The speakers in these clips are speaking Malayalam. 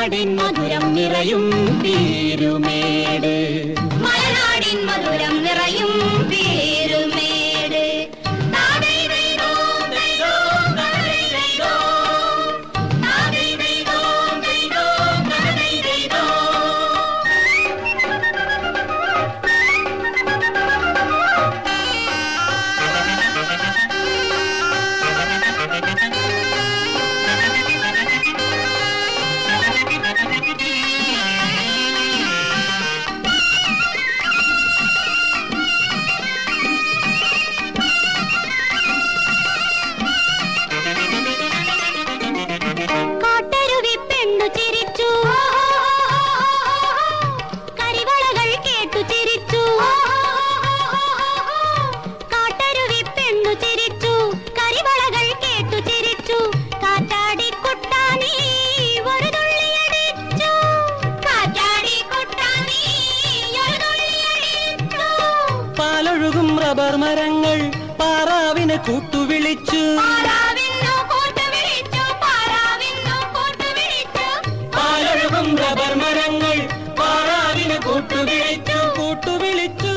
മലനാടിൻ മധുരം നിറയും പീരുമേട് മലനാടിൻ മധുരം നിറയും പേരുമേട് നാദൈ ദൈദോ, ദൈദോ, നാദൈ ദൈദോ. നാദൈ ദൈദോ, ദൈദോ, നാദൈ ദൈദോ. കാട്ടരുവി പെണ്ണു ചിരിച്ചു കരിവളകൾ കേട്ടു ചിരിച്ചു കാട്ടരുവി പെണ്ണു ചിരിച്ചു കരിവളകൾ കേട്ടു ചിരിച്ചു കാറ്റാടി കുട്ടാനീ ഒരു തുള്ളിയടിച്ചു കാറ്റാടി കുട്ടാനീ ഒരു തുള്ളിയടിച്ചു പാലൊഴുകും റബ്ബർ മരങ്ങൾ പാറാവിന് കൂട്ടുവിളിച്ചു പാറാവിന്നു കൂട്ടുവിളിച്ചു പാറാവിന്നു കൂട്ടുവിളിച്ചു പാലൊഴുകും റബ്ബർ മരങ്ങൾ പാറാവിന് കൂട്ടുവിളിച്ചു കൂട്ടുവിളിച്ചു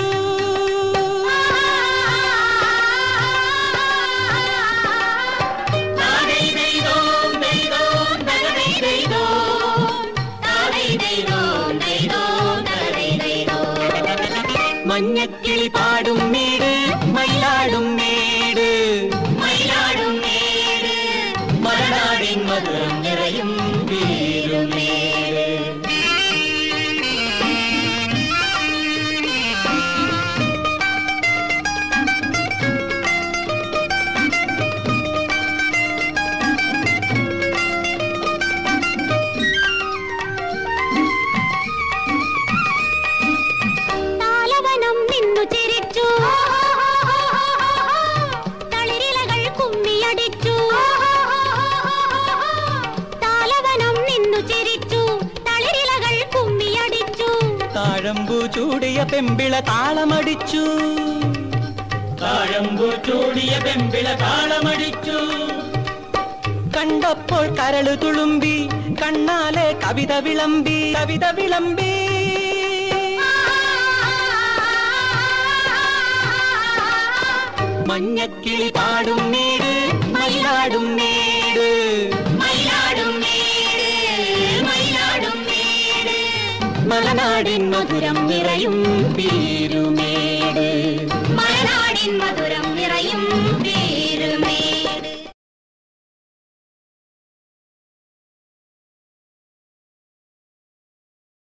താനൈ ദൈദോ, ദൈദോ, തകതൈ ദൈദോ. താനൈ ദൈദോ, ദൈദോ, തകതൈ ദൈദോ. മഞ്ഞക്കിളി പാടും മേട് മയിലാടും മേട് മയിലാടും നേട്, മലനാടിൻ മധുരം നിറയും പീരുമേട് താലവനം നിന്നു ചിരിച്ചു തളിരിലകൾ കുമ്മിയടിച്ചു താലവനം നിന്നു ചിരിച്ചു തളിരിലകൾ കുമ്മിയടിച്ചു താഴമ്പു ചൂടിയ പെമ്പിള താളമടിച്ചു താഴമ്പു ചൂടിയ പെമ്പിള താളമടിച്ചു കണ്ടപ്പോൾ കരളു തുളുമ്പി കണ്ണാലെ കവിത വിളമ്പി കവിത വിളമ്പി മഞ്ഞക്കിളി പാടും മേട് മയിലാടും മേട് മയിലാടും നേട്, മയിലാടും നേട്. മലനാടിൻ മധുരം നിറയും പീരുമേട് മലനാടിൻ മധുര